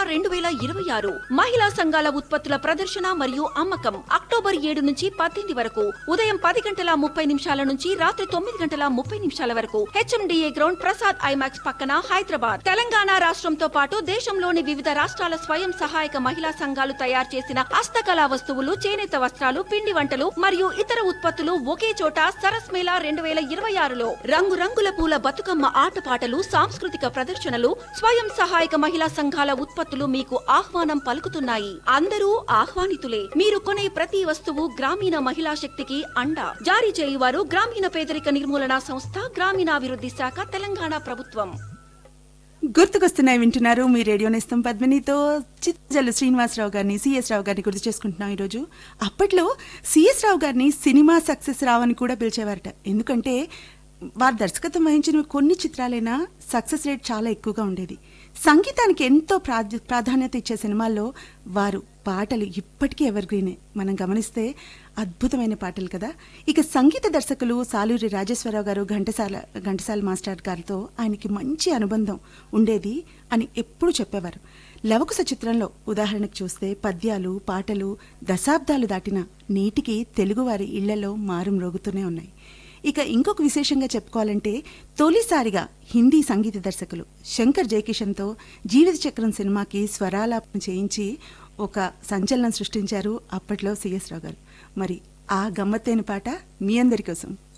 రెండు వేల ఇరవై ఆరు మహిళా సంఘాల ఉత్పత్తుల ప్రదర్శన మరియు అమ్మకం అక్టోబర్ ఏడు నుంచి పద్దెనిమిది వరకు ఉదయం పది గంటల ముప్పై నిమిషాల నుంచి రాత్రి తొమ్మిది గంటల ముప్పై నిమిషాల వరకు హెచ్ఎండిఏ గ్రౌండ్ ప్రసాద్ ఐమాక్స్ పక్కన హైదరాబాద్ తెలంగాణ రాష్ట్రంతో పాటు దేశంలోని వివిధ రాష్ట్రాల స్వయం సహాయక మహిళా సంఘాలు తయారు చేసిన హస్తకళా వస్తువులు చేనేత వస్త్రాలు పిండి వంటలు మరియు ఇతర ఉత్పత్తులు ఒకే చోట సరస్ మేళా రెండు వేల ఇరవై ఆరులో రంగురంగుల పూల బతుకమ్మ ఆటపాటలు సాంస్కృతిక ప్రదర్శనలు స్వయం సహాయక మహిళా సంఘాల ఉత్పత్తులు మీకు ఆహ్వానం పలుకుతున్నాయి అందరూ ఆహ్వానితులే మీరు కొనే ప్రతి వస్తువు గ్రామీణ మహిళా శక్తికి అండ జారీ చేయువారు గ్రామీణ పేదరిక నిర్మూలన సంస్థ గ్రామీణాభివృద్ధి శాఖ తెలంగాణ ప్రభుత్వం గుర్తుకొస్తున్నాయి వింటున్నారు మీ రేడియో నేస్తం పద్మినితో చిత్తజల్లు శ్రీనివాసరావు గారిని సిఎస్ రావు గారిని గుర్తు చేసుకుంటున్నాం ఈరోజు అప్పట్లో సిఎస్ రావు గారిని సినిమా సక్సెస్ రావు అని కూడా పిలిచేవారట ఎందుకంటే వారు దర్శకత్వం వహించిన కొన్ని చిత్రాలైనా సక్సెస్ రేట్ చాలా ఎక్కువగా ఉండేది సంగీతానికి ఎంతో ప్రాధ ప్రాధాన్యత ఇచ్చే సినిమాల్లో వారు పాటలు ఇప్పటికీ ఎవర్ గ్రీనే మనం గమనిస్తే అద్భుతమైన పాటలు కదా ఇక సంగీత దర్శకులు సాలూరి రాజేశ్వరరావు గారు ఘంటసాల ఘంటసాల మాస్టర్ గారితో ఆయనకి మంచి అనుబంధం ఉండేది అని ఎప్పుడు చెప్పేవారు లవకుశ చిత్రంలో ఉదాహరణకు చూస్తే పద్యాలు పాటలు దశాబ్దాలు దాటిన నేటికి తెలుగువారి ఇళ్లలో మారు మ్రోగుతూనే ఉన్నాయి ఇక ఇంకొక విశేషంగా చెప్పుకోవాలంటే తొలిసారిగా హిందీ సంగీత దర్శకులు శంకర్ జయకిషన్తో జీవిత చక్రం సినిమాకి స్వరాలాపన చేయించి ఒక సంచలనం సృష్టించారు అప్పట్లో సిఎస్ రావు గారు మరి ఆ గమ్మత్తైన పాట మీ అందరి కోసం